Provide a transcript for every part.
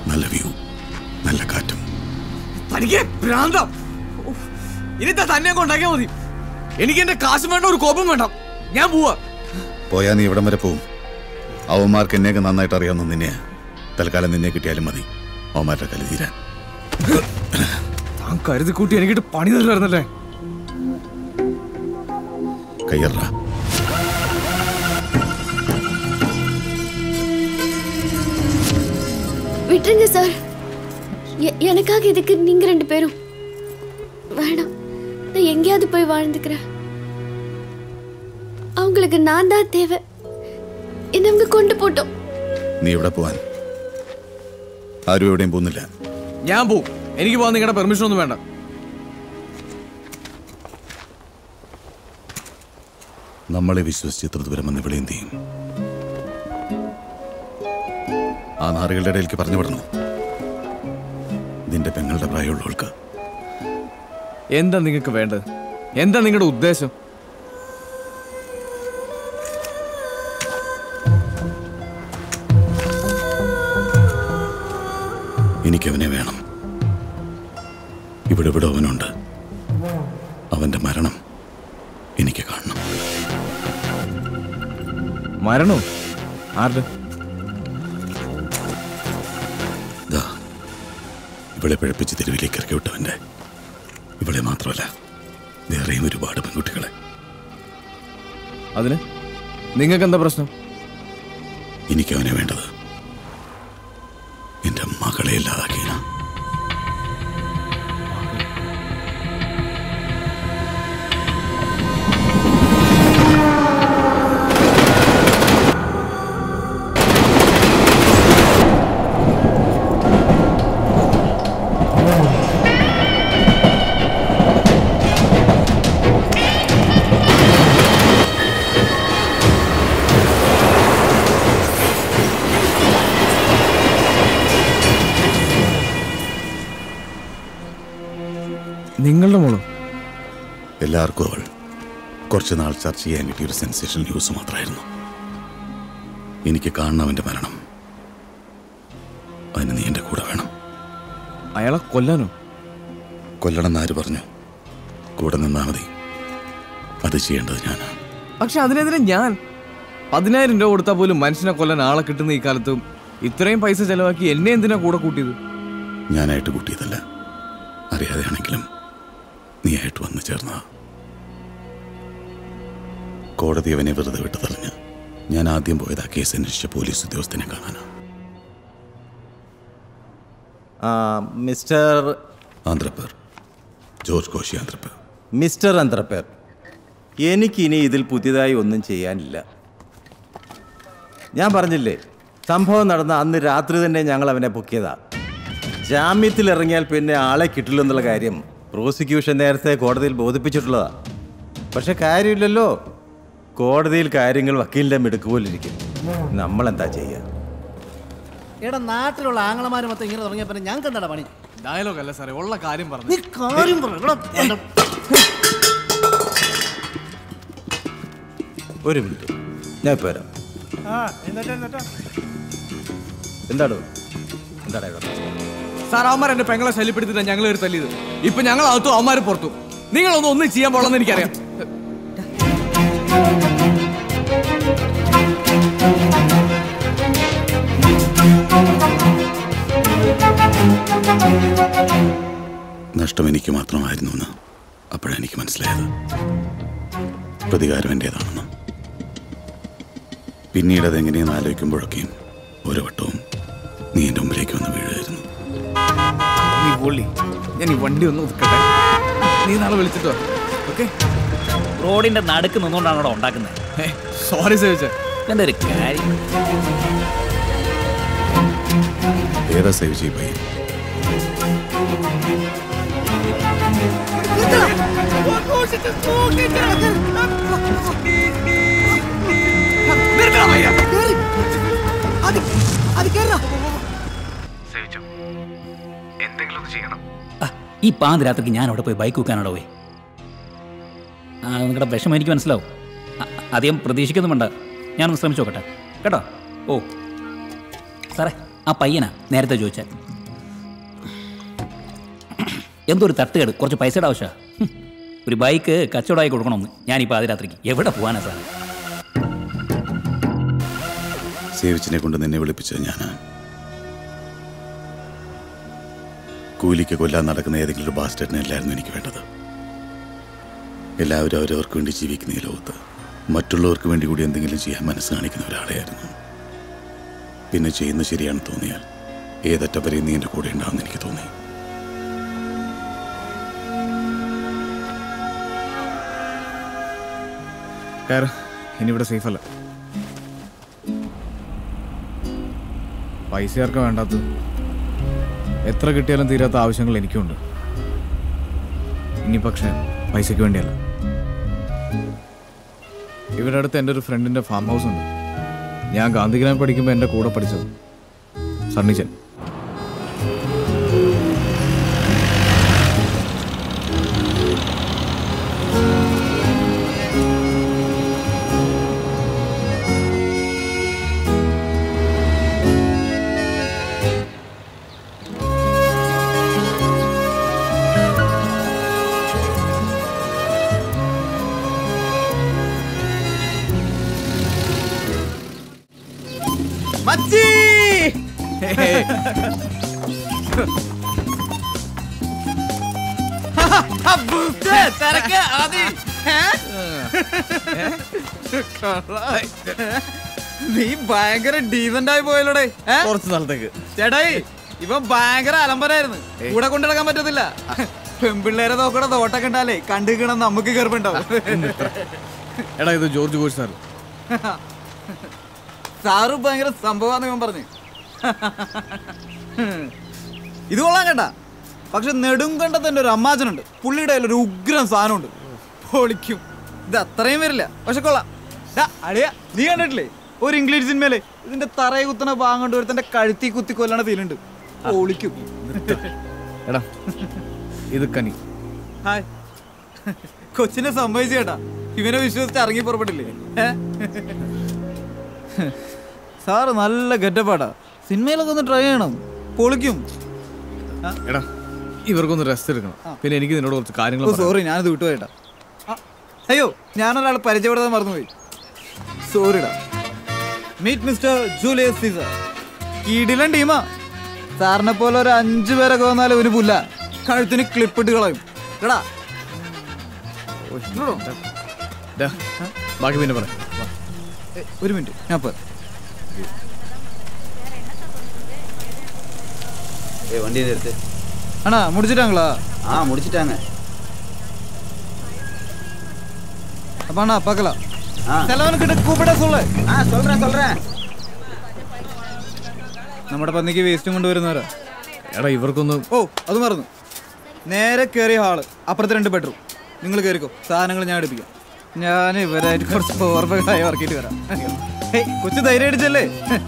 നല്ല വ്യൂ നല്ല കാറ്റും തനിക്ക് ഭ്രാന്തം ഉഫ്. ഇനി താ തന്നെ കൊണ്ടാക്കിയാ മതി എനിക്ക് എന്റെ കാശും വേണ്ട ഒരു കോപം വേണ്ട ഞാൻ പോവാ പോയാ നീ ഇവിടം വരെ പോവും അവന്മാർക്ക് എന്നെയൊക്കെ നന്നായിട്ട് അറിയാവുന്ന നിന്നെ തൽക്കാലം നിന്നെ കിട്ടിയാലും മതി അവന്മാരുടെ കലി തീരാൻ താൻ കരുതി കൂട്ടി എനിക്കിട്ട് പണി തരുമായിരുന്നല്ലേ കയ്യറ விட்டுருங்க சார் எ- எனக்காக இதுக்கு நீங்க ரெண்டு பேரும் வேணாம் நான் எங்கேயாவது போய் வாழ்ந்துக்கிறேன் அவங்களுக்கு நான் தான் தேவை என்ன அவங்க கொண்டு போட்டோம் നീ ഇവിടെ പോവാൻ ആരും എവിടെയും പോകുന്നില്ല ഞാൻ പോവും എനിക്ക് പോകാൻ നിങ്ങളുടെ പെർമിഷൻ ഒന്നും വേണ്ട നമ്മളെ വിശ്വസിച്ച് ഇത്ര ദൂരം വന്ന് ഇവിടെ എന്ത് ചെയ്യും ആ നാറുകളുടെ ഇടയിലേക്ക് പറഞ്ഞു വിടണോ നിന്റെ പെങ്ങളുടെ പ്രായമുള്ളവൾക്ക് എന്താ നിങ്ങൾക്ക് വേണ്ടത് എന്താ നിങ്ങളുടെ ഉദ്ദേശം എനിക്കവനെ വേണം ഇവിടെ ഇവിടെ അവനുണ്ട് അവന്റെ മരണം എനിക്ക് കാണണം മരണോ ആരുടെ ദാ ഇവളെ പിഴപ്പിച്ച് തെരുവിലേക്ക് ഇറക്കി വിട്ടവന്റെ ഇവളെ മാത്രമല്ല വേറെയും ഒരുപാട് പെൺകുട്ടികളെ അതിന് നിങ്ങൾക്ക് എന്താ പ്രശ്നം എനിക്കവനെ വേണ്ടത് എന്റെ മകളെ ഇല്ലാതാക്കിയന നിങ്ങളുടെ മോളോ എല്ലാവർക്കും അവൾ കുറച്ച് നാൾ ചർച്ച ചെയ്യാൻ കിട്ടിയ ഒരു സെൻസേഷൻ ന്യൂസ് മാത്രമായിരുന്നു എനിക്ക് കാണണം അവന്റെ മരണം അതിന് നീ എന്റെ കൂടെ വേണം അയാളെ കൊല്ലാനോ കൊല്ലണം എന്നാര് പറഞ്ഞു കൂടെ നിന്നാ മതി അത് ചെയ്യേണ്ടത് ഞാനാ പക്ഷെ അതിനെതിരെ ഞാൻ പതിനായിരം രൂപ കൊടുത്താൽ പോലും മനുഷ്യനെ കൊല്ലാൻ ആളെ കിട്ടുന്ന ഈ കാലത്തും ഇത്രയും പൈസ ചെലവാക്കി എന്നെ എന്തിനാ കൂടെ കൂട്ടിയത് ഞാനായിട്ട് കൂട്ടിയതല്ല അറിയാതെയാണെങ്കിലും നീയായിട്ട് വന്നു ചേർന്ന കോടതി അവനെ വെറുതെ വിട്ടു തറഞ്ഞ് ഞാൻ ആദ്യം പോയത് ആ കേസ് അന്വേഷിച്ച പോലീസ് ഉദ്യോഗസ്ഥനെ കാണാനാ ആ, മിസ്റ്റർ ആന്ധ്രപ്പേർ ജോർജ് കോശി ആന്ധ്രപ്പേർ മിസ്റ്റർ അന്ത്രപ്പേർ എനിക്കിനി ഇതിൽ പുതിയതായി ഒന്നും ചെയ്യാനില്ല ഞാൻ പറഞ്ഞില്ലേ സംഭവം നടന്ന അന്ന് രാത്രി തന്നെ ഞങ്ങൾ അവനെ പൊക്കിയതാ ജാമ്യത്തിൽ ഇറങ്ങിയാൽ പിന്നെ ആളെ കിട്ടില്ലെന്നുള്ള കാര്യം പ്രോസിക്യൂഷൻ നേരത്തെ കോടതിയിൽ ബോധിപ്പിച്ചിട്ടുള്ളതാ പക്ഷെ കാര്യമില്ലല്ലോ കോടതിയിൽ കാര്യങ്ങൾ വക്കീലിൻ്റെ മിടുക്ക് പോലിരിക്കും നമ്മളെന്താ ചെയ്യുക എടാ നാട്ടിലുള്ള ആങ്ങളമാര് മൊത്തം ഇങ്ങനെ തുടങ്ങിയ പിന്നെ ഞാൻ കണ്ടടാ പണി ഡയലോഗ് അല്ല സാറേ ഉള്ള കാര്യം പറഞ്ഞു നീ കാര്യം പറ എടാ, എടാ. ഒരു മിനിറ്റ് ഞാൻ ഇപ്പോൾ വരാം എന്താടോ എന്താടാ ഇവിടെ സാർ അവന്മാർ എന്റെ പെങ്ങളെ ശല്യപ്പെടുത്തിട്ടാ ഞങ്ങൾ ഒരു തല്ലിയത് ഇപ്പൊ ഞങ്ങൾ അകത്തും അവന്മാർ പുറത്തും നിങ്ങളൊന്നും ഒന്നും ചെയ്യാൻ പോളെന്ന് എനിക്കറിയാം നഷ്ടം എനിക്ക് മാത്രമായിരുന്നു എന്ന് അപ്പോഴാണ് എനിക്ക് മനസ്സിലായത് പ്രതികാരം എൻ്റേതാണെന്ന് പിന്നീട് അതെങ്ങനെയെന്ന് ആലോചിക്കുമ്പോഴൊക്കെയും ഓരോ വട്ടവും നീ എൻ്റെ മുമ്പിലേക്ക് വന്ന് വീഴുമായിരുന്നു നീ പൊള്ളി ഞാൻ ഈ വണ്ടി ഒന്ന് ഒതുക്കട്ടെ നീ നാളെ വിളിച്ചിട്ടോ ഓക്കെ റോഡിന്റെ നടുക്ക് നിന്നുകൊണ്ടാണ് അവിടെ ഉണ്ടാക്കുന്നത് സോറി സേവിച്ചേ എന്താ ഒരു കാര്യം ഏതാ സേവ് ചെയ്യ പയ്യൻ ആ, ഈ പാതിരാത്രിക്ക് ഞാൻ അവിടെ പോയി ബൈക്ക് വെക്കാനാടോ പോയി ആ നിങ്ങളുടെ വിഷമം എനിക്ക് മനസ്സിലാവും ആ, അധികം പ്രതീക്ഷിക്കൊന്നും വേണ്ട ഞാനൊന്ന് ശ്രമിച്ചു നോക്കട്ടെ കേട്ടോ ഓ സാറേ ആ പയ്യനാ നേരത്തെ ചോദിച്ചാൽ എന്തോ ഒരു തട്ടുകേട് കുറച്ച് പൈസയുടെ ആവശ്യമാണ് ഒരു ബൈക്ക് കച്ചവടമായി കൊടുക്കണമെന്ന് ഞാനിപ്പോൾ പാതിരാത്രിക്ക് എവിടെ പോകാനാ സാർ സേവിച്ചിനെ കൊണ്ട് നിന്നെ വിളിപ്പിച്ചത് ഞാനാ കൂലിക്ക് കൊല്ലാൻ നടക്കുന്ന ഏതെങ്കിലും ഒരു ബാസ്റ്റേഡിനെ അല്ലായിരുന്നു എനിക്ക് വേണ്ടത് എല്ലാവരും അവരവർക്ക് വേണ്ടി ജീവിക്കുന്ന ഈ ലോകത്ത് മറ്റുള്ളവർക്ക് വേണ്ടി കൂടി എന്തെങ്കിലും ചെയ്യാൻ മനസ്സ് കാണിക്കുന്ന ഒരാളെയായിരുന്നു പിന്നെ ചെയ്യുന്നത് ശരിയാണെന്ന് തോന്നിയാൽ ഏതറ്റം വരെയും നീ എൻ്റെ കൂടെ ഉണ്ടാവുമെന്ന് എനിക്ക് തോന്നി കയറ ഇനി ഇവിടെ സേഫ് അല്ല പൈസ ആർക്കാ വേണ്ടാത്തത് എത്ര കിട്ടിയാലും തീരാത്ത ആവശ്യങ്ങൾ എനിക്കുണ്ട് ഇനി പക്ഷേ പൈസയ്ക്ക് വേണ്ടിയല്ല ഇവിടെ അടുത്ത് എൻ്റെ ഒരു ഫ്രണ്ടിൻ്റെ ഫാം ഹൗസ് ഉണ്ട് ഞാൻ ഗാന്ധിഗ്രാം പഠിക്കുമ്പോൾ എൻ്റെ കൂടെ പഠിച്ചത് സണ്ണിച്ചൻ മച്ചി നീ ഭയങ്കര ഡീസന്റ് ആയി പോയല്ലോടെ കുറച്ച് നാളത്തേക്ക് ചേട്ടായി ഇവൻ ഭയങ്കര അലമ്പനായിരുന്നു കൂടെ കൊണ്ടിടക്കാൻ പറ്റത്തില്ല പെൺപിള്ളേരെ നോക്കണ തോട്ടൊക്കെ ഉണ്ടാലേ കണ്ടിക്കണം നമുക്ക് ഗർഭുണ്ടാവും എടാ ഇത് ജോർജ് കോഴ്സ് സാർ സാറ് ഭയങ്കര സംഭവമാന്ന് ഇവൻ പറഞ്ഞു ഇത് കൊള്ളാൻ കേട്ടാ പക്ഷെ നെടുങ്കണ്ടത്തിന്റെ ഒരു അമ്മാച്ചനുണ്ട് പുള്ളിയുടെ കയ്യിൽ ഒരു ഉഗ്രം സാധനമുണ്ട് പൊളിക്കും ഇത് അത്രയും വരില്ല പക്ഷെ കൊള്ളാം ദാ, അളിയ നീ കണ്ടിട്ടില്ലേ ഒരു ഇംഗ്ലീഷ് സിനിമയിലെ ഇതിന്റെ തറയെ കുത്തുന്ന ഭാഗം കൊണ്ട് ഒരുത്തന്റെ കഴുത്തി കുത്തി കൊല്ലണ ഫീലുണ്ട് പൊളിക്കും എടാ ഇത് കനി ഹായ് കൊച്ചിനെ സമ്മതിച്ചു കേട്ടാ ഇവനെ വിശ്വസിച്ച് ഇറങ്ങി പുറപ്പെട്ടില്ലേ ഏ? സാറ് നല്ല ഗെറ്റപ്പാടാ സിനിമയിലൊക്കെ ഒന്ന് ട്രൈ ചെയ്യണം പൊളിക്കും എടാ ഇവർക്കൊന്ന് റെസ്റ്റ് എടുക്കണം പിന്നെ എനിക്ക് നിന്നോട് കുറച്ച് കാര്യങ്ങൾ ഓ പറയാം. സോറി ഞാനത് വിട്ടുപോയിട്ടാ ആ, അയ്യോ ഞാനൊരാളെ പരിചയപ്പെടുത്താൻ മറന്നുപോയി സോറിടാ മീറ്റ് മിസ്റ്റർ ജൂലിയസ് സീസർ കീടിലൻ ടീമാ സാറിനെ പോലെ ഒരു അഞ്ചു പേരൊക്കെ വന്നാലും ഒരു പുല്ല കഴുത്തിന് ക്ലിപ്പിട്ട് കളയും എടാ ഡാ, ബാക്കി പിന്നെ പറയാം ഏ, ഒരു മിനിറ്റ് ഞാൻ പോ ஏய் வண்டியை நிறுத்து அண்ணா முடிச்சிட்டாங்களா ஆ முடிச்சிட்டாங்க அப்ப அண்ணா பார்க்கலாம் ஆ செலவனுக்கிட்ட கூப்பிட சொல்லு ஆ சொல்கிறேன் சொல்கிறேன் നമ്മുടെ പന്നിക്ക് വേസ്റ്റും കൊണ്ടുവരുന്നവരാ എടാ ഇവർക്കൊന്ന് ഓ അത് മറന്നു നേരെ കയറിയ ഹാള് അപ്പുറത്തെ രണ്ട് ബെഡ്റൂം നിങ്ങൾ കയറിക്കോ സാധനങ്ങൾ ഞാൻ എടുപ്പിക്കാം ഞാൻ ഇവരായിട്ട് കുറച്ച് ഓർമ്മകളായി വർക്കിട്ട് വരാം ഹേയ്, കൊച്ചു ധൈര്യം അടിച്ചല്ലേ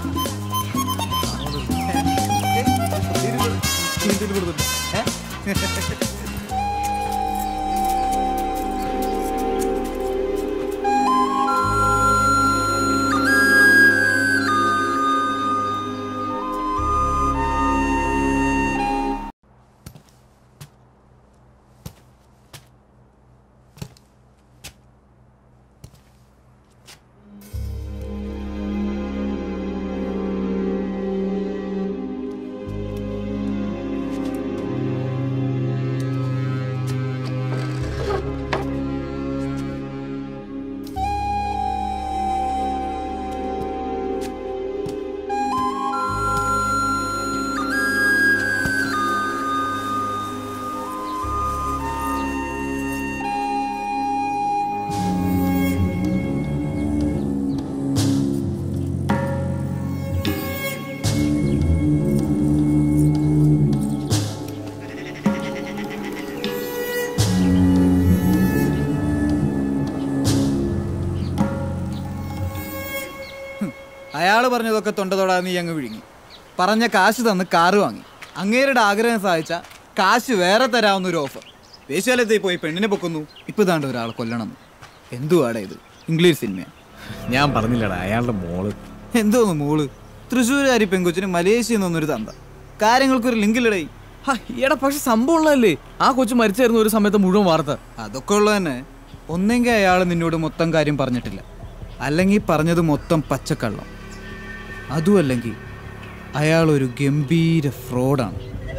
അയാൾ പറഞ്ഞതൊക്കെ തൊണ്ടതൊടാ നീ അങ്ങ് വിഴുങ്ങി പറഞ്ഞ കാശ് തന്ന് കാറ് വാങ്ങി അങ്ങേരുടെ ആഗ്രഹം സാധിച്ച കാശ് വേറെ തരാവുന്ന ഒരു ഓഫർ വേശ്യാലയത്തിൽ പോയി പെണ്ണിനെ പൊക്കുന്നു ഇപ്പൊ താണ്ട് ഒരാളെ കൊല്ലണം എന്തുവാടാ ഇത് ഇംഗ്ലീഷ് സിനിമ ഞാൻ പറഞ്ഞില്ലടാ അയാളുടെ മോള് എന്തോന്ന് മോള് തൃശ്ശൂരുകാരി പെങ്കൊച്ചിന് മലേഷ്യയിൽ നിന്നൊരു തന്ത കാര്യങ്ങൾക്കൊരു ലിങ്കിലിടയി ഹാ, എടാ പക്ഷെ സംഭവം ഉള്ളതല്ലേ ആ കൊച്ചു മരിച്ചായിരുന്നു ഒരു സമയത്ത് മുഴുവൻ വാർത്ത അതൊക്കെ ഉള്ളത് തന്നെ ഒന്നെങ്കിൽ അയാൾ നിന്നോട് മൊത്തം കാര്യം പറഞ്ഞിട്ടില്ല അല്ലെങ്കിൽ പറഞ്ഞത് മൊത്തം പച്ചക്കള്ളം അതും അല്ലെങ്കിൽ അയാൾ ഒരു ഗംഭീര ഫ്രോഡാണ്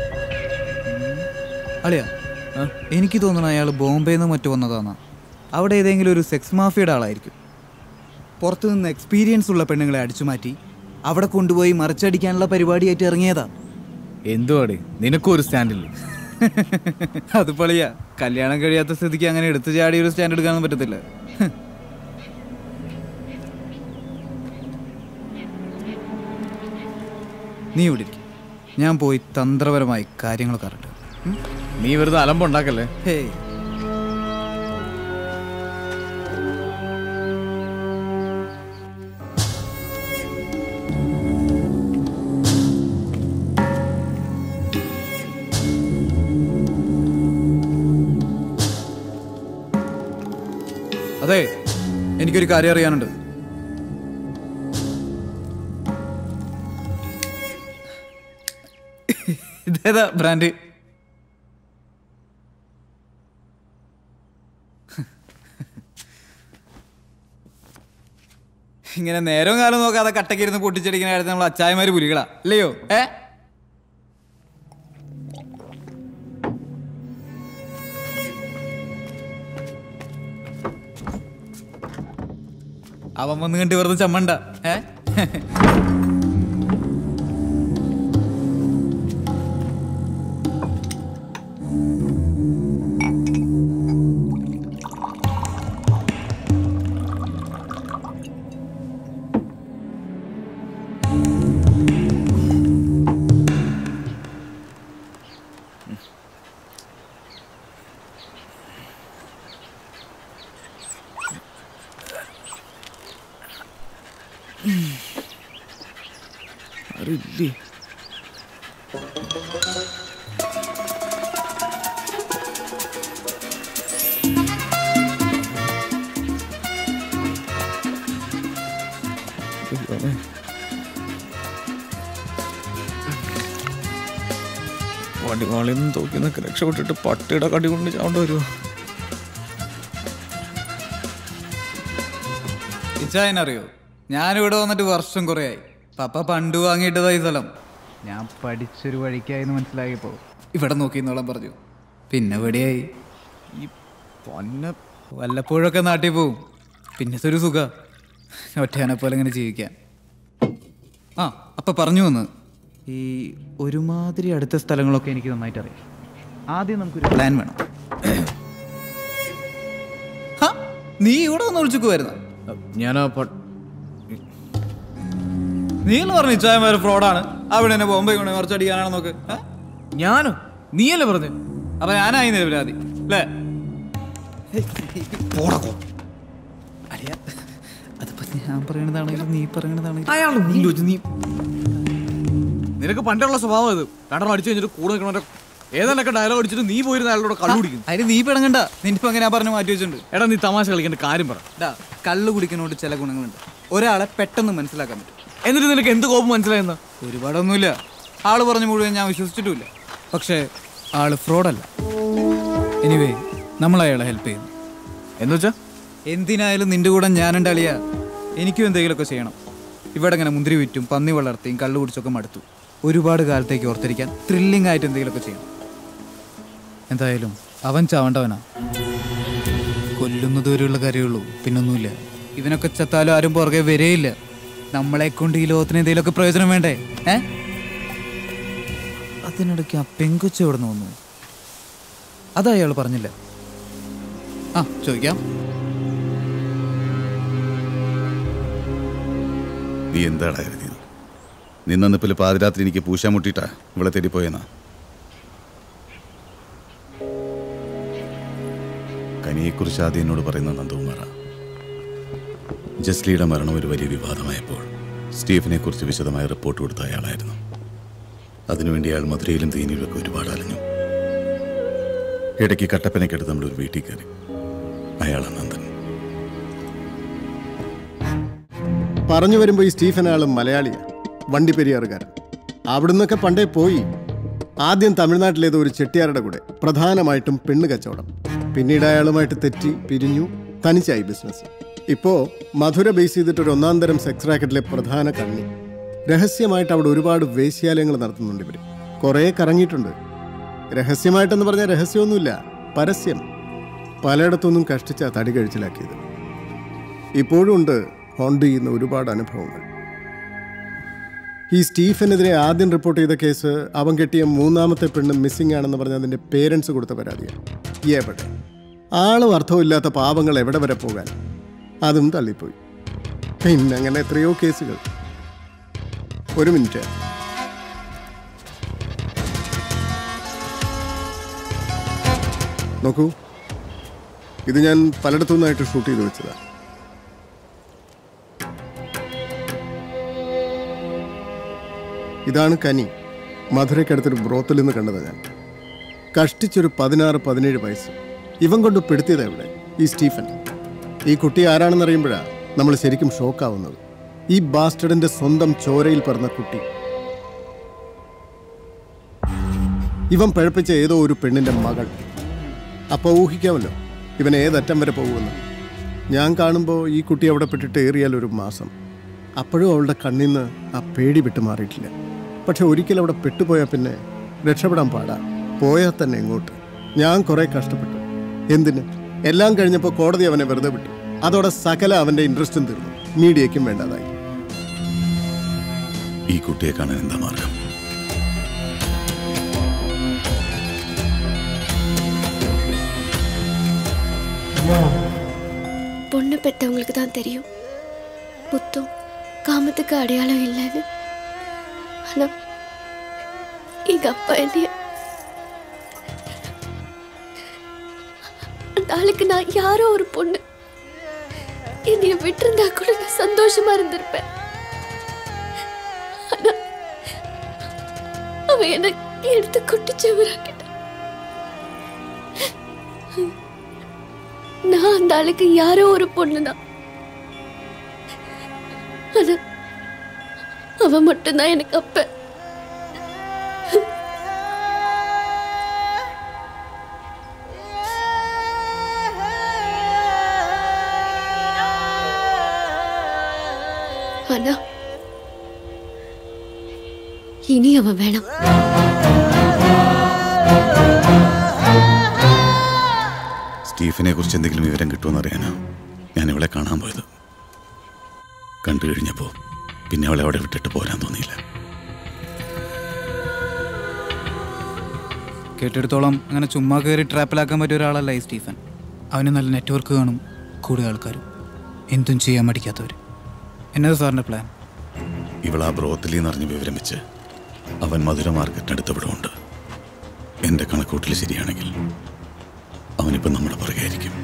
അളിയാ എനിക്ക് തോന്നുന്നു അയാൾ ബോംബെയിൽ നിന്ന് മറ്റു വന്നതാണെന്നാ അവിടെ ഏതെങ്കിലും ഒരു സെക്സ് മാഫിയുടെ ആളായിരിക്കും പുറത്തു നിന്ന് എക്സ്പീരിയൻസ് ഉള്ള പെണ്ണുങ്ങളെ അടിച്ചു മാറ്റി അവിടെ കൊണ്ടുപോയി മറിച്ചടിക്കാനുള്ള പരിപാടിയായിട്ട് ഇറങ്ങിയതാ എന്തുവാടേ നിനക്കും ഒരു സ്റ്റാൻഡില്ലേ അത് പൊളിയാ കല്യാണം കഴിയാത്ത സ്ഥിതിക്ക് അങ്ങനെ എടുത്തു ചാടി ഒരു സ്റ്റാൻഡ് എടുക്കാനൊന്നും പറ്റത്തില്ല നീ ഇവിടെ ഇരിക്ക്. ഞാൻ പോയി തന്ത്രപരമായി കാര്യങ്ങളൊക്കെ അറിയട്ടെ ഉം? നീ വെറുതെ അലമ്പുണ്ടാക്കല്ലേ ഹേയ് അതെ എനിക്കൊരു കാര്യം അറിയാനുണ്ട് ഇതേതാ ബ്രാൻഡ് ഇങ്ങനെ നേരവും കാലം നോക്കാതെ കട്ടക്കിരുന്ന് പൊട്ടിച്ചടിക്കുന്ന കാര്യത്തിൽ നമ്മൾ അച്ചായമാര് പുലികളാ അല്ലയോ ഏ അവൻ വന്ന് കണ്ട് വെറുതെ ചമ്മണ്ട ഏ അറിയില്ലേ വടിവാളിൽ നിന്ന് തോക്കി നിന്നൊക്കെ രക്ഷപ്പെട്ടിട്ട് പട്ടിയുടെ കടി കൊണ്ട് ചാവേണ്ട വരുമോ ഇച്ചായനറിയോ ഞാനിവിടെ വന്നിട്ട് വർഷം കുറേയായി പപ്പ പണ്ട് വാങ്ങിയിട്ടതാ ഈ സ്ഥലം ഞാൻ പഠിച്ചൊരു വഴിക്കായെന്ന് മനസ്സിലായപ്പോ ഇവിടെ നോക്കിന്നോളം പറഞ്ഞു പിന്നെ എവിടെയായി ഈ പൊന്ന വല്ലപ്പോഴൊക്കെ നാട്ടിൽ പോവും പിന്നെ ഒരു സുഖ ഒറ്റയാനെ പോലെ ഇങ്ങനെ ജീവിക്കാൻ ആ അപ്പൊ പറഞ്ഞു വന്ന് ഈ ഒരുമാതിരി അടുത്ത സ്ഥലങ്ങളൊക്കെ എനിക്ക് നന്നായിട്ട് അറിയാം ആദ്യം നമുക്കൊരു പ്ലാൻ വേണം ഹ, നീ ഇവിടെ വന്ന് വിളിച്ചുക്കുമായിരുന്നു ഞാൻ ആ പ- നീ പറഞ്ഞു ഇച്ചായമാര് ഫ്രോഡാണ് അവിടെ എന്നെ ബോംബെ കൊണ്ട് മറിച്ചടിക്കാനാണ് നോക്ക് ഏ? ഞാനോ നീയല്ലേ പറഞ്ഞു അപ്പൊ ഞാനായി നിരപരാധി അല്ലേ അളിയാ, അതിപ്പോ ഞാൻ പറയണതാണെങ്കിലും നീ പറയണതാണെങ്കിലും അയാൾ മുന്നിൽ വെച്ച് നീ നിനക്ക് പണ്ടുള്ള സ്വഭാവം ഇത് രണ്ടെണ്ണം അടിച്ചു കഴിഞ്ഞിട്ട് കൂടെ നിൽക്കണവരെ ഏതാണ്ടൊക്കെ ഡയലോഗ് അടിച്ചിട്ട് നീ പോയിരുന്ന അയാളോട് കള്ളു കുടിക്കുന്നു അതിന് നീ പിടങ്ങണ്ട നിന്നിപ്പോ അങ്ങനെ പറഞ്ഞു മാറ്റി വെച്ചിട്ടുണ്ട് എടാ നീ തമാശ കളിക്കേണ്ട കാര്യം പറ ഡാ കള്ള് കുടിക്കുന്നതുകൊണ്ട് ചില ഗുണങ്ങളുണ്ട് ഒരാളെ പെട്ടെന്ന് മനസ്സിലാക്കാൻ പറ്റും എന്നിട്ട് നിനക്ക് എന്ത് കോപം മനസ്സിലായെന്ന ഒരുപാടൊന്നുമില്ല ആള് പറഞ്ഞു മുഴുവൻ ഞാൻ വിശ്വസിച്ചിട്ടുമില്ല പക്ഷേ ആള് ഫ്രോഡല്ല എനിവേ നമ്മൾ അയാളെ ഹെൽപ്പ് ചെയ്യുന്നു എന്ന് വെച്ചാ എന്തിനായാലും നിന്റെ കൂടെ ഞാനുണ്ട് അളിയ എനിക്കും എന്തെങ്കിലുമൊക്കെ ചെയ്യണം ഇവിടെ ഇങ്ങനെ മുന്തിരി വിറ്റും പന്നി വളർത്തിയും കള്ളു കുടിച്ചൊക്കെ മടുത്തു ഒരുപാട് കാലത്തേക്ക് ഓർത്തിരിക്കാൻ ത്രില്ലിംഗ് ആയിട്ട് എന്തെങ്കിലുമൊക്കെ ചെയ്യണം എന്തായാലും അവൻ ചാവണ്ടവനാ കൊല്ലുന്നത് വരെയുള്ള കാര്യമുള്ളൂ പിന്നൊന്നുമില്ല ഇവനൊക്കെ ചത്താലും ആരും പുറകെ വരേയില്ല നമ്മളെ കൊണ്ട് ഈ ലോകത്തിന് എന്തെങ്കിലുമൊക്കെ പ്രയോജനം വേണ്ടേ ഏ അതിനിടയ്ക്ക് ആ പെങ്കൊച്ച എവിടെ നിന്ന് വന്നു അതാ അയാൾ പറഞ്ഞില്ല ആ ചോദിക്കാം നീ എന്താടാ കരുതിയത് നിന്നന്നിപ്പിൽ പാതിരാത്രി എനിക്ക് പൂശാൻ മുട്ടിയിട്ടാ ഇവിടെ തേടിപ്പോയെന്നാ കനിയെക്കുറിച്ച് ആദ്യം എന്നോട് പറയുന്ന നന്ദകുമാറ ജസ്ലിയുടെ മരണം ഒരു വലിയ വിവാദമായപ്പോൾ സ്റ്റീഫനെ കുറിച്ച് വിശദമായ റിപ്പോർട്ട് കൊടുത്ത അയാളായിരുന്നു അതിനുവേണ്ടി അയാൾ മധുരയിലും തേനിയിലൊക്കെ ഒരുപാട് അലഞ്ഞു ഇടയ്ക്ക് കട്ടപ്പനയ്ക്കടുത്ത് നമ്മുടെ ഒരു വീട്ടിൽ കയറി അയാളാണ് നന്ദൻ പറഞ്ഞു വരുമ്പോൾ ഈ സ്റ്റീഫൻ ആളും മലയാളിയാ വണ്ടി പെരിയാറുകാരൻ അവിടുന്നൊക്കെ പണ്ടേ പോയി ആദ്യം തമിഴ്നാട്ടിലേതോ ഒരു ചെട്ടിയാരുടെ കൂടെ പ്രധാനമായിട്ടും പെണ്ണ് കച്ചവടം പിന്നീട് അയാളുമായിട്ട് തെറ്റി പിരിഞ്ഞു തനിച്ചായി ബിസിനസ് ഇപ്പോൾ മധുര ബേസ് ചെയ്തിട്ട് ഒരു ഒന്നാം തരം സെക്സ് റാക്കറ്റിലെ പ്രധാന കണ്ണി രഹസ്യമായിട്ട് അവിടെ ഒരുപാട് വേശ്യാലയങ്ങൾ നടത്തുന്നുണ്ട് ഇവർ കുറേ കറങ്ങിയിട്ടുണ്ട് രഹസ്യമായിട്ടെന്ന് പറഞ്ഞാൽ രഹസ്യമൊന്നുമില്ല പരസ്യം പലയിടത്തൊന്നും കഷ്ടിച്ച തടി കഴിച്ചിലാക്കിയത് ഇപ്പോഴും ഉണ്ട് ഹോണ്ട് ചെയ്യുന്ന ഒരുപാട് അനുഭവങ്ങൾ ഈ സ്റ്റീഫനെതിരെ ആദ്യം റിപ്പോർട്ട് ചെയ്ത കേസ് അവൻ കെട്ടിയ മൂന്നാമത്തെ പെണ്ണ് മിസ്സിംഗ് ആണെന്ന് പറഞ്ഞ് അതിൻ്റെ പേരൻസ് കൊടുത്ത പരാതിയാണ് എവിടെ ആളും അർത്ഥമില്ലാത്ത പാവങ്ങൾ എവിടെ വരെ പോകാൻ അതും തള്ളിപ്പോയി പിന്നെ അങ്ങനെ എത്രയോ കേസുകൾ ഒരു മിനിറ്റ് നോക്കൂ ഇത് ഞാൻ പലയിടത്തു നിന്നായിട്ട് ഷൂട്ട് ചെയ്ത് വെച്ചതാണ് ഇതാണ് കനി മധുരയ്ക്കടുത്തൊരു ബ്രോത്തിൽ നിന്ന് കണ്ടത് ഞാൻ കഷ്ടിച്ചൊരു പതിനാറ് പതിനേഴ് വയസ്സ് ഇവൻ കൊണ്ട് പെടുത്തിയതാ ഇവിടെ ഈ സ്റ്റീഫൻ ഈ കുട്ടി ആരാണെന്ന് അറിയുമ്പോഴാണ് നമ്മൾ ശരിക്കും ഷോക്കാവുന്നത് ഈ ബാസ്റ്റഡിന്റെ സ്വന്തം ചോരയിൽ പിറന്ന കുട്ടി ഇവൻ പഴപ്പിച്ച ഏതോ ഒരു പെണ്ണിന്റെ മകൾ അപ്പോൾ ഊഹിക്കാമല്ലോ ഇവൻ ഏതറ്റം വരെ പോകുമെന്ന് ഞാൻ കാണുമ്പോൾ ഈ കുട്ടി അവിടെ പെട്ടിട്ട് ഏറിയാൽ ഒരു മാസം അപ്പോഴും അവളുടെ കണ്ണിൽ നിന്ന് ആ പേടി വിട്ടു മാറിയിട്ടില്ല പക്ഷെ ഒരിക്കൽ അവിടെ പെട്ടുപോയാൽ പിന്നെ രക്ഷപ്പെടാൻ പാടാ പോയാൽ തന്നെ എങ്ങോട്ട് ഞാൻ കുറേ കഷ്ടപ്പെട്ടു എന്തിന് എല്ലാം കഴിഞ്ഞപ്പോൾ കോടതി അവനെ വെറുതെ വിട്ടു അതോടെ സകല അവൻ്റെ ഇൻട്രസ്റ്റും തീർന്നു മീഡിയയ്ക്കും വേണ്ടതായി ഈ കുട്ടിയെ കാണാൻ എന്താ മാർഗം பொண்ணு பெற்றவங்களுக்கு தான் தெரியும் புத்தம் காமத்துக்கு அடையாளம் இல்லைன்னு ஆனா எங்க அப்பா என்னைய அந்த ஆளுக்கு நான் யாரோ ஒரு பொண்ணு என்னைய விட்டிருந்தா கூட நான் சந்தோஷமா இருந்திருப்பேன் ஆனா அவன் என்னை எடுத்து குட்டிச்சவராக்கிட்டான் நான் அந்த ஆளுக்கு யாரோ ஒரு பொண்ணுதான் ஆனா அவன் மட்டும்தான் எனக்கு அப்ப ஆனா இனி அவன் வேணாம் സ്റ്റീഫനെ കുറിച്ച് എന്തെങ്കിലും വിവരം കിട്ടുമെന്ന് അറിയാനാ ഞാൻ ഇവളെ കാണാൻ പോയത് കണ്ടു കഴിഞ്ഞപ്പോൾ പിന്നെ അവളെ അവിടെ വിട്ടിട്ട് പോരാൻ തോന്നിയില്ല കേട്ടെടുത്തോളം അങ്ങനെ ചുമ്മാ കയറി ട്രാപ്പിലാക്കാൻ പറ്റിയ ഒരാളല്ല ഈ സ്റ്റീഫൻ അവന് നല്ല നെറ്റ്വർക്ക് കാണും കൂടുതൽ ആൾക്കാരും എന്തും ചെയ്യാൻ മടിക്കാത്തവർ എന്നതാ സാറിൻ്റെ പ്ലാൻ ഇവൾ ആ ബ്രോത്തലി എന്നറിഞ്ഞ് വിവരം വെച്ച് അവൻ മധുര മാർക്കറ്റിനടുത്ത് ഇവിടെ ഉണ്ട് എൻ്റെ കണക്കൂട്ടിൽ ശരിയാണെങ്കിൽ അവനിപ്പം നമ്മുടെ പുറകെ ആയിരിക്കും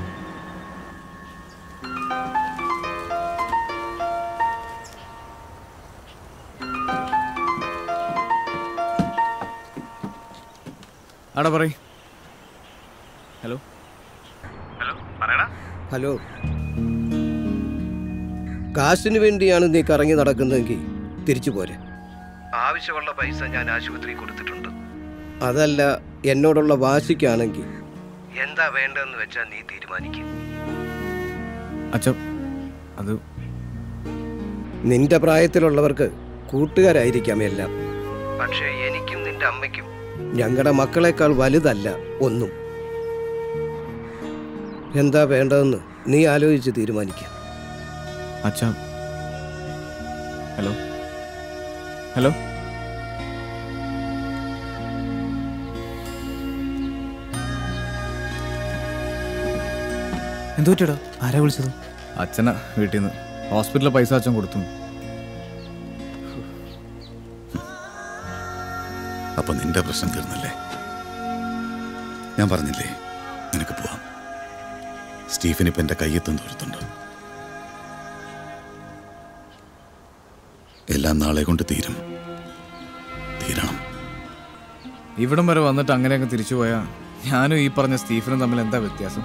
ആടാ പറയ് ഹലോ ഹലോ കാശിന് വേണ്ടിയാണ് നീ കറങ്ങി നടക്കുന്നതെങ്കിൽ തിരിച്ചു പോരെ ആവശ്യമുള്ള പൈസ ഞാൻ ആശുപത്രി കൊടുത്തിട്ടുണ്ട് അതല്ല എന്നോടുള്ള വാശിക്കാണെങ്കിൽ എന്താ വേണ്ടതെന്ന് വെച്ചാൽ നീ തീരുമാനിക്കും അച്ഛ അത് നിന്റെ പ്രായത്തിലുള്ളവർക്ക് കൂട്ടുകാരായിരിക്കാം എല്ലാം പക്ഷേ എനിക്കും നിന്റെ അമ്മയ്ക്കും ഞങ്ങളുടെ മക്കളെക്കാൾ വലുതല്ല ഒന്നും എന്താ വേണ്ടതെന്ന് നീ ആലോചിച്ച് തീരുമാനിക്കാം അച്ഛ ഹലോ ഹലോ എന്തു പറ്റിയടാ ആരാ വിളിച്ചത് അച്ഛനാ വീട്ടിൽ നിന്ന് ഹോസ്പിറ്റലിൽ പൈസ അച്ഛൻ കൊടുത്തു അപ്പൊ നിന്റെ പ്രശ്നം തീർന്നല്ലേ ഞാൻ പറഞ്ഞില്ലേ നിനക്ക് പോവാം സ്റ്റീഫൻ ഇപ്പം എൻ്റെ കയ്യെത്തും ദൂരത്തുണ്ട് എല്ലാം നാളെ കൊണ്ട് തീരും തീരണം ഇവിടം വരെ വന്നിട്ട് അങ്ങനെയൊക്കെ തിരിച്ചു പോയാ ഞാനും ഈ പറഞ്ഞ സ്റ്റീഫനും തമ്മിൽ എന്താ വ്യത്യാസം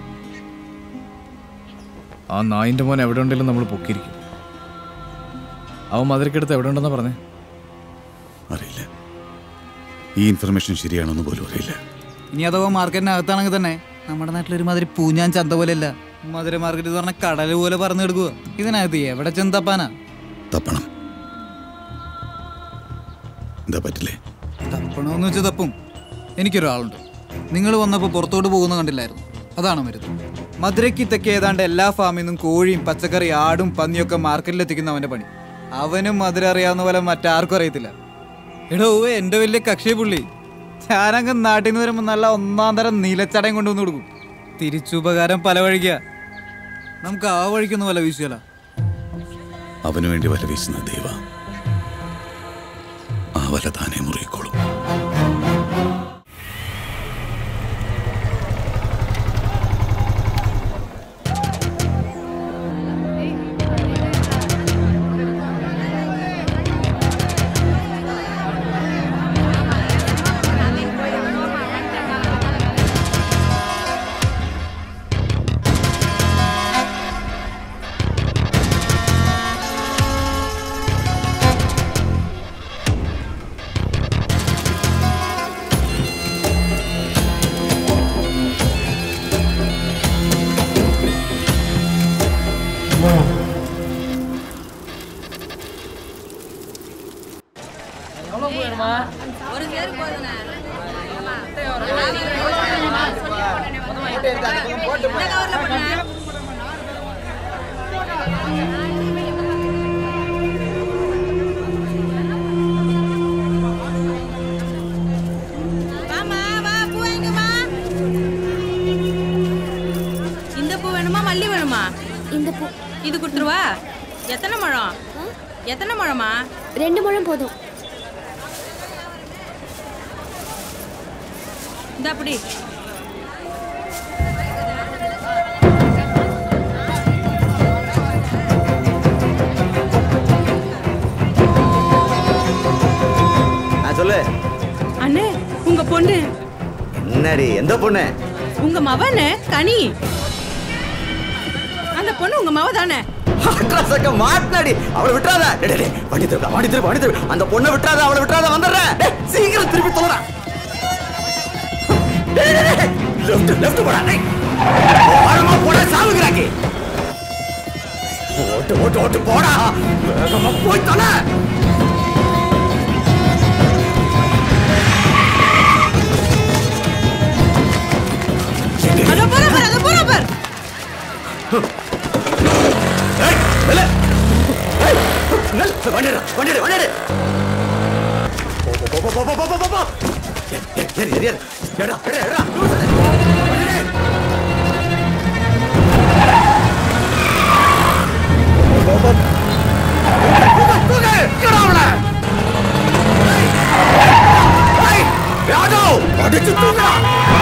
ആ നായിൻ്റെ മോൻ എവിടെ ഉണ്ടെങ്കിലും നമ്മൾ പൊക്കിയിരിക്കും അവൻ മധുരക്കെടുത്ത് എവിടെ ഉണ്ടെന്നാ പറഞ്ഞേ അറിയില്ല ഈ ഇൻഫർമേഷൻ ശരിയാണെന്ന് പോലും അറിയില്ല ഇനി അഥവാ മാർക്കറ്റിനകത്താണെങ്കിൽ തന്നെ നമ്മുടെ നാട്ടിലൊരു മാതിരി പൂഞ്ഞാൻ ചന്ത പോലെയല്ല മധുര മാർക്കറ്റ് എന്ന് പറഞ്ഞ കടൽ പോലെ പറന്നു കിടക്കുക ഇതിനകത്ത് എവിടെ ചെന്ന് തപ്പാനാ തപ്പണം എന്താ പറ്റില്ലേ തപ്പണമെന്ന് വെച്ച് തപ്പും എനിക്കൊരാളുണ്ട് നിങ്ങൾ വന്നപ്പോൾ പുറത്തോട്ട് പോകുന്ന കണ്ടില്ലായിരുന്നു അതാണ് മരുന്ന് മധുരയ്ക്ക് തെക്ക് ഏതാണ്ട് എല്ലാ ഫാമിൽ നിന്നും കോഴിയും പച്ചക്കറി ആടും പന്നിയൊക്കെ മാർക്കറ്റിൽ എത്തിക്കുന്ന അവന്റെ പണി അവനും മധുര അറിയാവുന്ന പോലെ മറ്റാർക്കും അറിയത്തില്ല എടോ എൻ്റെ വലിയ കക്ഷി പുള്ളി ഞാനങ്ങ് നാട്ടിൽ നിന്ന് വരുമ്പോൾ നല്ല ഒന്നാം തരം നീലച്ചടയും കൊണ്ടുവന്ന് കൊടുക്കും തിരിച്ചുപകാരം പല വഴിക്കാ നമുക്ക് ആ വഴിക്കൊന്നും വല്ല വീശുകയല്ല അവനു വേണ്ടി വല വീശുന്ന ദൈവ ആ വല താനെ മുറിയിക്കോളും இந்த பூ வேணுமா மல்லி வேணுமா இந்த பூ இது கொடுத்துருவா எத்தனை முழம் எத்தனை முழமா ரெண்டு முழம் போதும் இந்த அப்படி ஆ சொல்லு அண்ணே உங்க பொண்ணு என்னடி எந்த பொண்ணு உங்க மவனு கனி அந்த பொண்ணு உங்க மவ தானே சக்க மாட்டினாடி அவளை விட்டுறாத டேய், டேய், டேய், வண்டி திருப்பா வண்டி திருப்பா வண்டி திருப்பா அந்த பொண்ணை விட்டுறாத அவளை விட்டுறாத வந்துடுறேன் டேய், சீக்கிரம் திருப்பி தொலைடா லெஃப்ட் லெஃப்ட் போடா டேய். ஆழமா போடா சாவுகிறாக்கி ஓட்டு ஓட்டு ஓட்டு போடா வேகமா போய் தொலை அதோ போற பாரு அதோ போற பாரு வண்டிடு வண்டிடு வண்டிடு போ போ போ போ போ போ போ போ ஏறு ஏறு ஏறு ஏடா ஏடா ஏடா அடிச்சு தூக்குறா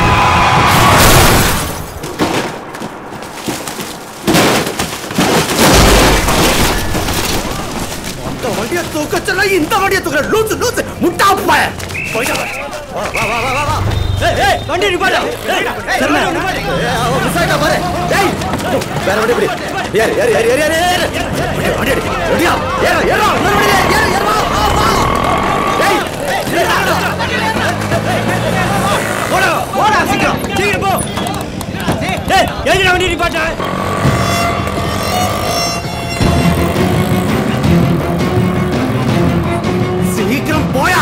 அந்த வண்டியை தூக்க சொல்ல இந்த வண்டியை தூக்குற லூசு லூசு முட்டா பாய போயிட்டு வா. வா வா வா வா வா வா ஏய் ஏய் வண்டி நிப்பாடு ஏய் சரணா நிப்பாடு மிஸ் ஆயிட்டா பாரு ஏய் வேற வண்டி பிடி ஏறு ஏறு ஏறு ஏறு ஏறு ஏறு வண்டி வண்டி எடு ரெடியா ஏறு ஏறு இன்னொரு வண்டி ஏறு ஏறு ஏறு வா வா வா ஏய் போடா போடா சீக்கிரம் சீக்கிரம் போ ஏய் ஏறிடா வண்டி நிப்பாட்டு சீக்கிரம் போயா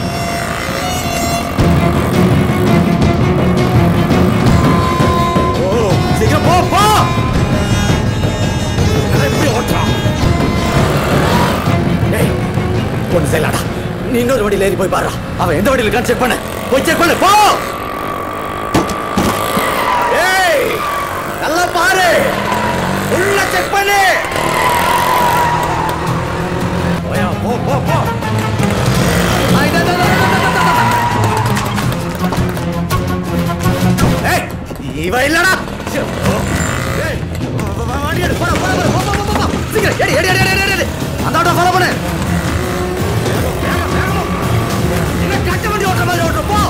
ஓ சீக்கிரம் போ போ இவன் எப்படி ஓட்டுறான் ஏய் ஒண்ணு செய்யலாடா நீ இன்னொரு வண்டியில ஏறி போய் பாரு அவன் எந்த வண்டியில இருக்கான்னு செக் பண்ணு போய் செக் பண்ணு போ ஏய் நல்லா பாரு உள்ள செக் பண்ணு போயா போ போ போ ஆ, இதோ, இதோ, இதோ, இதோ, இதோ, இதோ, இதோ. ஏய், இவன் இல்லடா ஏய், வா, வா, வா, வண்டி எடு, போடா, போடா, போடா, போ, போ, போ, போ, போ. சீக்கிரம், எடு, எடு, எடு, எடு, எடு, எடு. அந்த ஆட்டோ ஃபாலோ பண்ணு வேகம், வேகம், வேகம். என்ன கட்ட வண்டி ஓட்டுற மாதிரி ஓட்டுற போ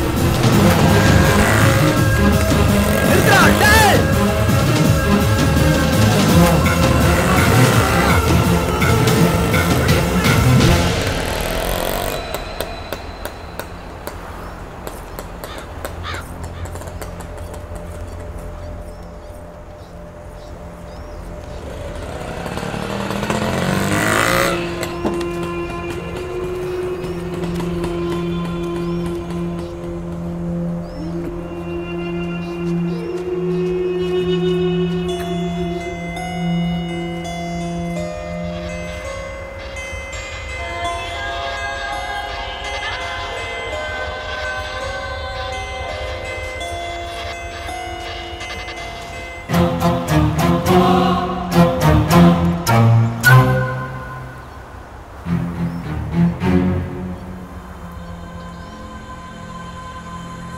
நிறுத்துடா, டேய்.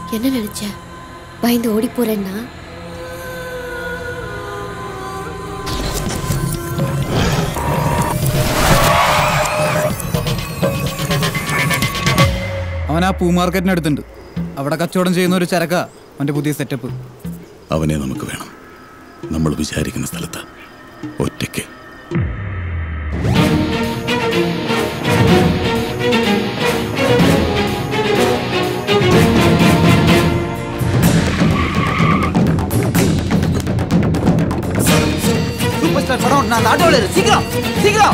என்ன நினைச்ச பயந்து ஓடி போறேன்னா അവൻ ആ പൂ മാർക്കറ്റിനടുത്തുണ്ട് അവിടെ കച്ചവടം ചെയ്യുന്ന ഒരു ചരക്ക അവന്റെ പുതിയ സെറ്റപ്പ് അവനെ നമുക്ക് വേണം നമ്മൾ വിചാരിക്കുന്ന സ്ഥലത്ത് ഒറ്റയ്ക്ക് சூப்பர் ஸ்டார் படம் நான் அந்த ஆட்டோவில் இரு சீக்கிரம் சீக்கிரம்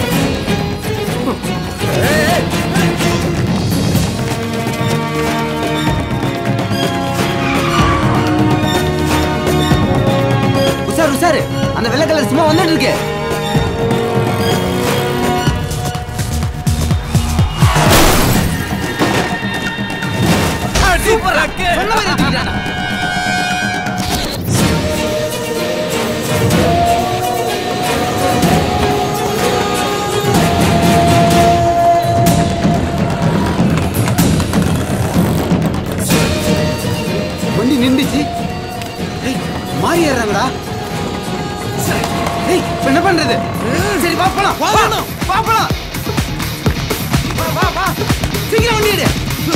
உஷார் உஷார் அந்த வெள்ளை கலர் சும்மா வந்துட்டு இருக்கு சூப்பர் சொன்ன மாதிரி எடுத்துக்கிட்டானா வண்டி நின்றுச்சு ஏய் மாறி ஏறாங்கடா ஏய் இப்ப என்ன பண்றது சரி வா போலாம் வா வா போலாம் வா வா வா சீக்கிரம் வண்டி எடு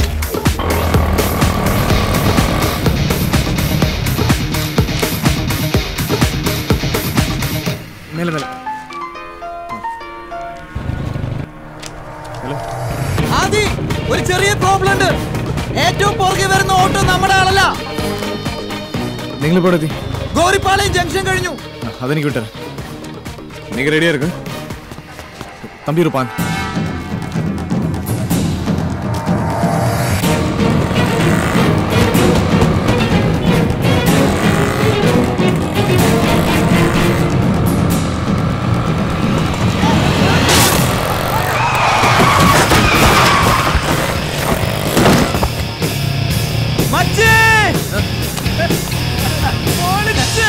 മേലെ മേലെ ആദി ഒരു ചെറിയ പ്രോബ്ലം ഉണ്ട് ഏറ്റവും പുറകെ വരുന്ന ഓട്ടോ നമ്മുടെ ആളല്ല നിങ്ങൾ ഇപ്പോൾ എത്തി ഗോരിപ്പാളയം ജംഗ്ഷൻ കഴിഞ്ഞു ആ, അതെനിക്ക് വിട്ടേ നിങ്ങൾ റെഡിയാ ഇருக்கு തമ്പി ഒരു പാൻ മച്ചേ പൊളിച്ച്.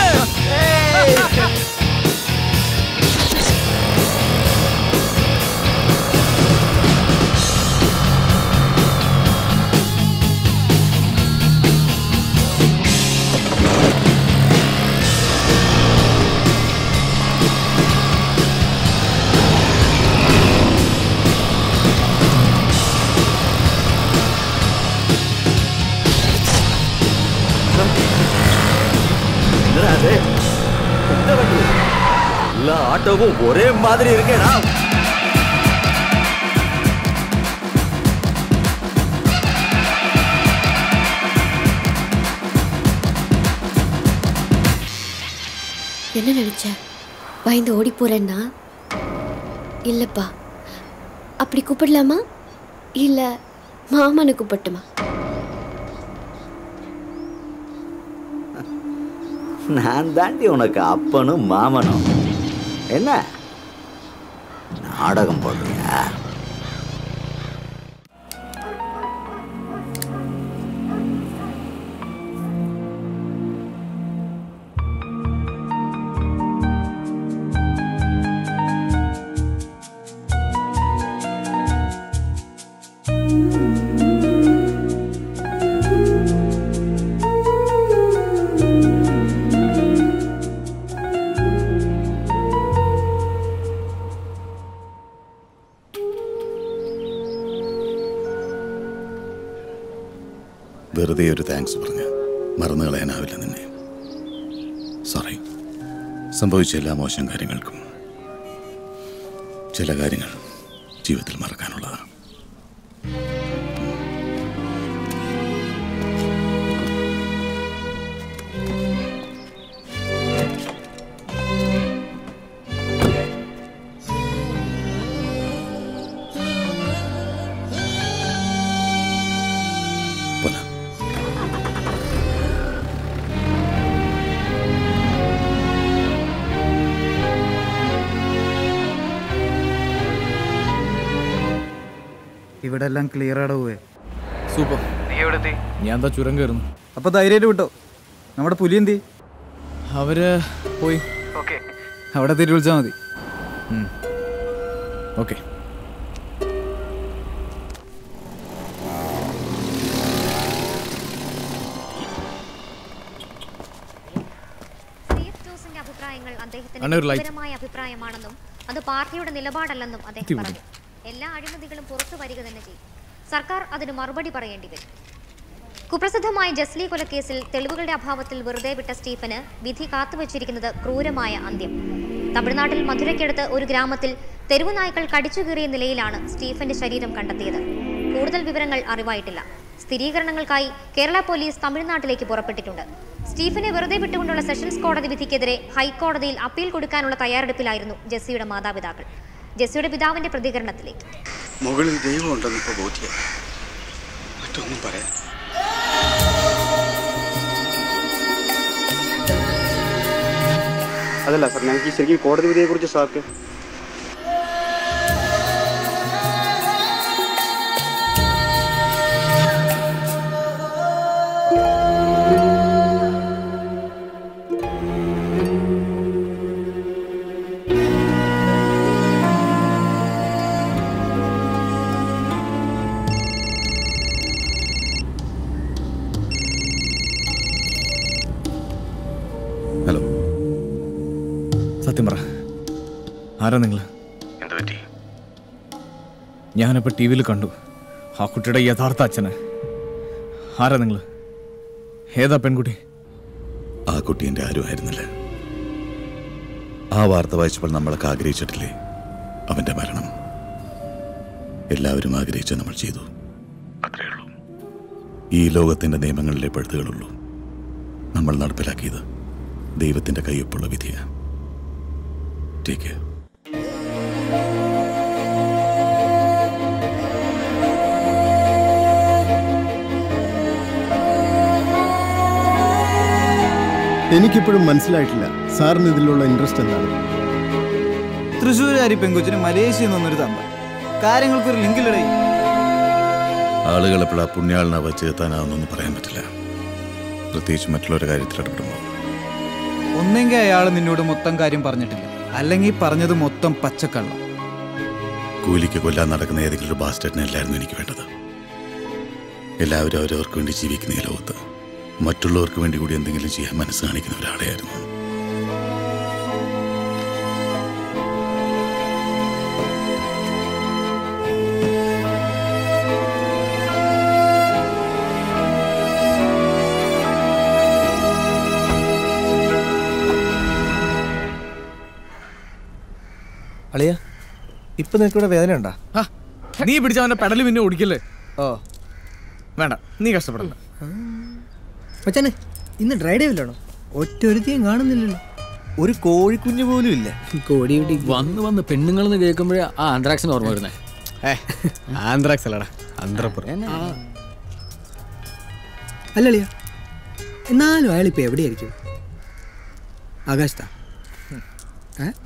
என்னடா அது இந்த வண்டி எல்லா ஆட்டோவும் ஒரே மாதிரி இருக்கேடா என்ன நினைச்ச பயந்து ஓடி போறேன்னா இல்லப்பா அப்படி கூப்பிடலாமா இல்ல மாமனை கூப்பிட்டுமா நான் தாண்டி உனக்கு அப்பனும் மாமனும் என்ன நாடகம் போடுறியா വെറുതെ ഒരു താങ്ക്സ് പറഞ്ഞ് മറന്നു കളയാനാവില്ല നിന്നെ സോറി സംഭവിച്ച എല്ലാ മോശം കാര്യങ്ങൾക്കും ചില കാര്യങ്ങൾ ജീവിതത്തിൽ മറക്കാനുള്ളതാണ് പോലാം ഇവിടെ എല്ലാം ക്ലിയർ ആടെ പോവേ സൂപ്പർ ഞാൻ എന്താ ചുരം കയറുന്നു അപ്പൊ ധൈര്യമായിട്ട് വിട്ടോ നമ്മുടെ പുലി എന്തി അവര് പോയി അവിടെ തിരി വിളിച്ചാൽ മതി ഓക്കെ അണ്ണാ, അദ്ദേഹത്തിന്റെ ഒരു light. വ്യക്തിപരമായ അഭിപ്രായമാണെന്നും അത് പാർട്ടിയുടെ നിലപാടല്ലെന്നും അദ്ദേഹം ഇവിടെ. പറഞ്ഞു എല്ലാ അഴിമതികളും പുറത്തു വരിക തന്നെ ചെയ്യും സർക്കാർ അതിന് മറുപടി പറയേണ്ടി വരും കുപ്രസിദ്ധമായ ജസ്ലി കൊലക്കേസിൽ തെളിവുകളുടെ അഭാവത്തിൽ വെറുതെ വിട്ട സ്റ്റീഫന് വിധി കാത്തുവച്ചിരിക്കുന്നത് ക്രൂരമായ അന്ത്യം തമിഴ്നാട്ടിൽ മധുരയ്ക്കടുത്ത് ഒരു ഗ്രാമത്തിൽ തെരുവു നായ്ക്കൾ കടിച്ചുകീറിയ നിലയിലാണ് സ്റ്റീഫന്റെ ശരീരം കണ്ടെത്തിയത് കൂടുതൽ വിവരങ്ങൾ അറിവായിട്ടില്ല സ്ഥിരീകരണങ്ങൾക്കായി കേരള പോലീസ് തമിഴ്നാട്ടിലേക്ക് പുറപ്പെട്ടിട്ടുണ്ട് സ്റ്റീഫനെ വെറുതെ വിട്ടുകൊണ്ടുള്ള സെഷൻസ് കോടതി വിധിക്കെതിരെ ഹൈക്കോടതിയിൽ അപ്പീൽ കൊടുക്കാനുള്ള തയ്യാറെടുപ്പിലായിരുന്നു ജെസ്സിയുടെ മാതാപിതാക്കൾ ജെസ്സിയുടെ പിതാവിന്റെ പ്രതികരണത്തിലേക്ക് മുകളിൽ ദൈവമുണ്ടെന്ന് ഇപ്പോൾ ബോധ്യം മറ്റൊന്നും പറയാൻ അതല്ല സാർ ഞങ്ങൾക്ക് ഈ ശരിക്കും കോടതി വിധിയെക്കുറിച്ച് സാർക്ക് ഹലോ സത്യം പറ ആരാ നിങ്ങൾ എന്ത് പറ്റി ഞാനിപ്പോൾ ടി വിയിൽ കണ്ടു ആ കുട്ടിയുടെ യഥാർത്ഥ അച്ഛനെ ആരാ നിങ്ങൾ ഏതാ പെൺകുട്ടി ആ കുട്ടി എൻ്റെ ആരും ആയിരുന്നില്ല ആ വാർത്ത വായിച്ചപ്പോൾ നമ്മളൊക്കെ ആഗ്രഹിച്ചിട്ടില്ലേ അവൻ്റെ മരണം എല്ലാവരും ആഗ്രഹിച്ച നമ്മൾ ചെയ്തു അത്രേ ഉള്ളൂ ഈ ലോകത്തിൻ്റെ നിയമങ്ങളിലെ പഴുതുകളുള്ളൂ നമ്മൾ നടപ്പിലാക്കിയത് ദൈവത്തിൻ്റെ കയ്യൊപ്പുള്ള വിധിയാണ് ടേക്ക് കെയർ എനിക്കിപ്പോഴും മനസ്സിലായിട്ടില്ല സാറിന് ഇതിലുള്ള ഇൻട്രസ്റ്റ് എന്താണ് തൃശ്ശൂരുകാരി പെങ്കൊച്ചിന് മലേഷ്യയിൽ നിന്നൊരു തമ്പ കാര്യങ്ങൾക്കൊരു ലിങ്കിലിടേ ആളുകൾ എപ്പോഴാ പുണ്യാളിനെ വച്ച് എത്താനാവുന്നൊന്നും പറയാൻ പറ്റില്ല പ്രത്യേകിച്ച് മറ്റുള്ളവരുടെ കാര്യത്തിൽ ഇടപെടുമ്പോൾ ഒന്നെങ്കിൽ അയാൾ നിന്നോട് മൊത്തം കാര്യം പറഞ്ഞിട്ടില്ല അല്ലെങ്കിൽ പറഞ്ഞത് മൊത്തം പച്ചക്കള്ളം കൂലിക്ക് കൊല്ലാൻ നടക്കുന്ന ഏതെങ്കിലും ഒരു ബാസ്റ്റേറ്റിനല്ലായിരുന്നു എനിക്ക് വേണ്ടത് എല്ലാവരും അവരവർക്ക് വേണ്ടി ജീവിക്കുന്ന ഈ ലോകത്ത് മറ്റുള്ളവർക്ക് വേണ്ടി കൂടി എന്തെങ്കിലും ചെയ്യാൻ മനസ്സ് കാണിക്കുന്ന ഒരാളെയായിരുന്നു അളിയ ഇപ്പൊ നിനക്കിവിടെ വേദന ഉണ്ടാ ആ, നീ പിടിച്ച അവന്റെ പെടല് പിന്നെ ഓടിക്കല്ലേ ഓ വേണ്ട നീ കഷ്ടപ്പെടണ്ട മച്ചാനെ ഇന്ന് ഡ്രൈ ഡേ ഇല്ലാണോ ഒറ്റ ഒരുത്തിയും കാണുന്നില്ലല്ലോ ഒരു കോഴിക്കുഞ്ഞു പോലും ഇല്ല കോടി വന്ന് വന്ന് പെണ്ണുങ്ങളെന്ന് കേൾക്കുമ്പോഴേ ആ ആന്ത്രാക്സിന് ഓർമ്മ വരുന്നേ ആന്ത്രാക്സ് അല്ലടാ അന്ത്രപ്പുറം അല്ലളിയ എന്നാലും അയാൾ ഇപ്പൊ എവിടെയായിരിക്കും ആകാശത്താ ഏ